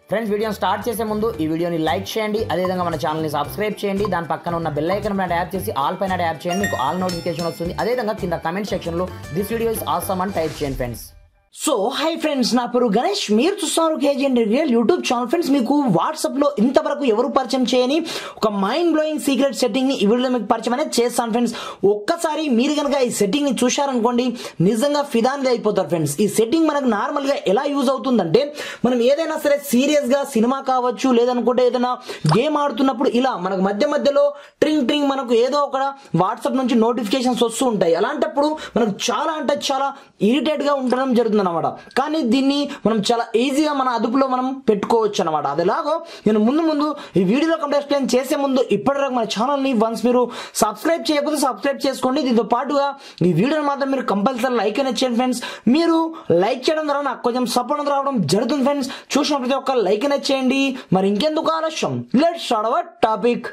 friends వీడియోని start చేసే ముందు ఈ వీడియోని లైక్ చేయండి అదేవిధంగా మన ఛానల్ని సబ్స్క్రైబ్ చేయండి దాని పక్కన ఉన్న బెల్ ఐకన్ పైన ట్యాప్ చేసి ఆల్ పైన ట్యాప్ చేయండి మీకు ఆల్ నోటిఫికేషన్ వస్తుంది అదేవిధంగా కింద కమెంట్ సెక్షన్లో దిస్ వీడియో ఇస్ ఆసమ్ అని టైప్ చేయండి ఫ్రెండ్స్ సో హై ఫ్రెండ్స్ నా పేరు గణేష్ మీరు చూస్తున్నారు KG real YouTube channel friends మీకు వాట్సాప్ లో ఇంతవరకు ఎవరు పరిచయం చేయని ఒక మైండ్ బ్లోయింగ్ సీక్రెట్ సెట్టింగ్ ని ఈ వీడియోలో మీకు పరిచయం అనేది చేస్తాను ఫ్రెండ్స్ ఒక్కసారి మీరు కనుక ఈ సెట్టింగ్ ని చూశారనుకోండి నిజంగా ఫిదాన్గా అయిపోతారు ఫ్రెండ్స్ ఈ సెట్టింగ్ మనకు నార్మల్ గా ఎలా యూజ్ అవుతుందంటే మనం ఏదైనా సరే సీరియస్ గా సినిమా కావచ్చు లేదనుకుంటే ఏదైనా గేమ్ ఆడుతున్నప్పుడు ఇలా మనకు మధ్య మధ్యలో ట్రింగ్ ట్రింగ్ మనకు ఏదో ఒక వాట్సాప్ నుంచి నోటిఫికేషన్స్ వస్తూ ఉంటాయి అలాంటప్పుడు మనకు చాలా అంటే చాలా ఇరిటేట్ గా ఉండడం జరుగుతుంది అనమాట కానీ దీన్ని మనం చాలా ఈజీగా మన అదుపులో మనం పెట్టుకోవచ్చు అనమాట అది ఎలాగో నేను ముందు ముందు ఈ వీడియోలో కంప్లీట్ ఎక్స్ప్లెయిన్ చేసే ముందు ఇప్పటివరకు మన ఛానల్ ని వన్స్ మీరు సబ్స్క్రైబ్ చేయకపోతే సబ్స్క్రైబ్ చేసుకోండి దీంతో పాటుగా ఈ వీడియోని మాత్రం మీరు కంపల్సరీ లైక్ అనేది చేయండి ఫ్రెండ్స్ మీరు లైక్ చేయడం ద్వారా నాకు కొంచెం సపోర్ట్ రావడం జరుగుతుంది ఫ్రెండ్స్ చూసిన ప్రతి ఒక్క లైక్ అనేది చేయండి మరి ఇంకెందుకు ఆలస్యం let start our topic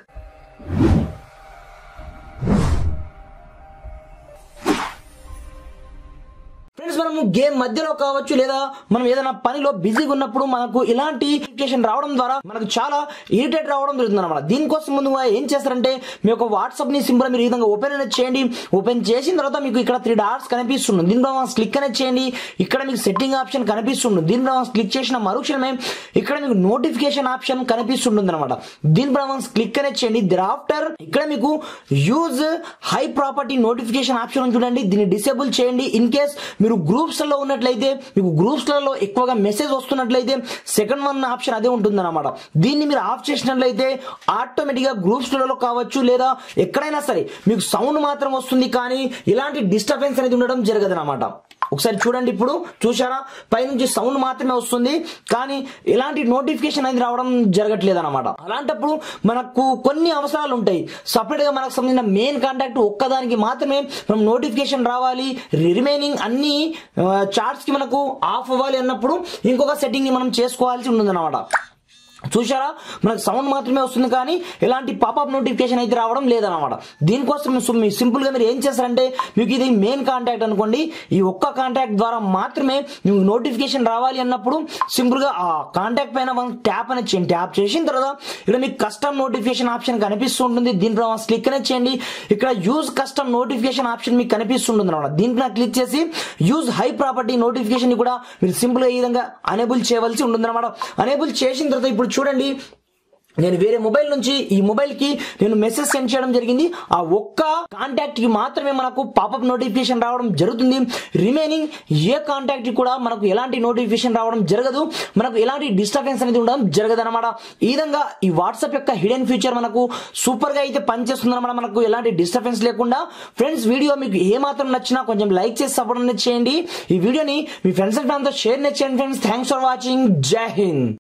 friends మనము గేమ్ మధ్యలో కావచ్చు లేదా మనం ఏదైనా పనిలో బిజీగా ఉన్నప్పుడు మనకు ఇలాంటి నోటిఫికేషన్ రావడం ద్వారా మనకు చాలా ఇరిటేట్ రావడం జరుగుతుంది అనమాట దీనికోసం ముందుగా ఏం చేస్తారంటే మీ యొక్క వాట్సాప్ ని సింపుల్ మీరు ఈ విధంగా ఓపెన్ అనేది చేయండి ఓపెన్ చేసిన తర్వాత మీకు ఇక్కడ త్రీ డాట్స్ కనిపిస్తుంది దీనిలో క్లిక్ అనేది చేయండి ఇక్కడ మీకు సెట్టింగ్ ఆప్షన్ కనిపిస్తుంది దీనిలో క్లిక్ చేసిన మరుక్షణమే ఇక్కడ మీకు నోటిఫికేషన్ ఆప్షన్ కనిపిస్తుంటుంది అనమాట దీనిపై క్లిక్ అనేది చేయండి ఆఫ్టర్ ఇక్కడ మీకు use high property notification option చూడండి దీన్ని డిసేబుల్ చేయండి ఇన్ కేస్ మీరు గ్రూప్స్ లలో ఉన్నట్లయితే మీకు గ్రూప్స్ లలో ఎక్కువగా మెసేజ్ వస్తున్నట్లయితే సెకండ్ వన్ ఆప్షన్ అదే ఉంటుంది అనమాట దీన్ని మీరు ఆఫ్ చేసినట్లయితే ఆటోమేటిక్ గా గ్రూప్స్ లలో కావచ్చు లేదా ఎక్కడైనా సరే మీకు సౌండ్ మాత్రం వస్తుంది కానీ ఇలాంటి డిస్టర్బెన్స్ అనేది ఉండడం జరగదు అనమాట ఒకసారి చూడండి ఇప్పుడు చూసారా పైనుంచి సౌండ్ మాత్రమే వస్తుంది కానీ ఎలాంటి నోటిఫికేషన్ అనేది రావడం జరగట్లేదు అనమాట అలాంటప్పుడు మనకు కొన్ని అవసరాలు ఉంటాయి సపరేట్ గా మనకు సంబంధించిన మెయిన్ కాంటాక్ట్ ఒక్కదానికి మాత్రమే మనం నోటిఫికేషన్ రావాలి రిమైనింగ్ అన్ని చార్ట్స్ కి మనకు ఆఫ్ అవ్వాలి అన్నప్పుడు ఇంకొక సెట్టింగ్ ని మనం చేసుకోవాల్సి ఉంటుంది అనమాట చూసారా మనకు సౌండ్ మాత్రమే వస్తుంది కానీ ఎలాంటి పాపప్ నోటిఫికేషన్ అయితే రావడం లేదన్నమాట దీనికోసం సింపుల్ గా మీరు ఏం చేస్తారంటే మీకు ఇది మెయిన్ కాంటాక్ట్ అనుకోండి ఈ ఒక్క కాంటాక్ట్ ద్వారా మాత్రమే మీకు నోటిఫికేషన్ రావాలి అన్నప్పుడు సింపుల్ గా ఆ కాంటాక్ట్ పైన మనం ట్యాప్ అనేది చేయండి ట్యాప్ చేసిన తర్వాత ఇక్కడ మీకు కస్టమ్ నోటిఫికేషన్ ఆప్షన్ కనిపిస్తూ ఉంటుంది దీంట్లో క్లిక్ అనేది చేయండి ఇక్కడ యూజ్ కస్టమ్ నోటిఫికేషన్ ఆప్షన్ మీకు కనిపిస్తుంటుంది అనమాట దీంట్లో క్లిక్ చేసి యూజ్ హై ప్రాపర్టీ నోటిఫికేషన్ కూడా మీరు సింపుల్ గా ఈ విధంగా అనేబుల్ చేయవలసి ఉంటుంది అనమాట అనేబుల్ చేసిన తర్వాత ఇప్పుడు చూడండి నేను వేరే మొబైల్ నుంచి ఈ మొబైల్ కి నేను మెసేజ్ సెండ్ చేయడం జరిగింది ఆ ఒక్క కాంటాక్ట్ కి మాత్రమే మనకు పాపప్ నోటిఫికేషన్ రావడం జరుగుతుంది రిమైనింగ్ ఏ కాంటాక్ట్ కి కూడా మనకు ఎలాంటి నోటిఫికేషన్ రావడం జరగదు మనకు ఎలాంటి డిస్టర్బెన్స్ అనేది ఉండడం జరగదు అనమాట ఈ విధంగా ఈ వాట్సాప్ యొక్క హిడెన్ ఫీచర్ మనకు సూపర్ గా అయితే పనిచేస్తుంది అనమాట మనకు ఎలాంటి డిస్టర్బెన్స్ లేకుండా ఫ్రెండ్స్ వీడియో మీకు ఏ మాత్రం నచ్చినా కొంచెం లైక్ చేసి సపోర్ట్ అనేది చేయండి ఈ వీడియోని మీ ఫ్రెండ్స్ అండ్ ఫ్యామిలీతో షేర్ చేయండి friends thanks for watching Jai Hind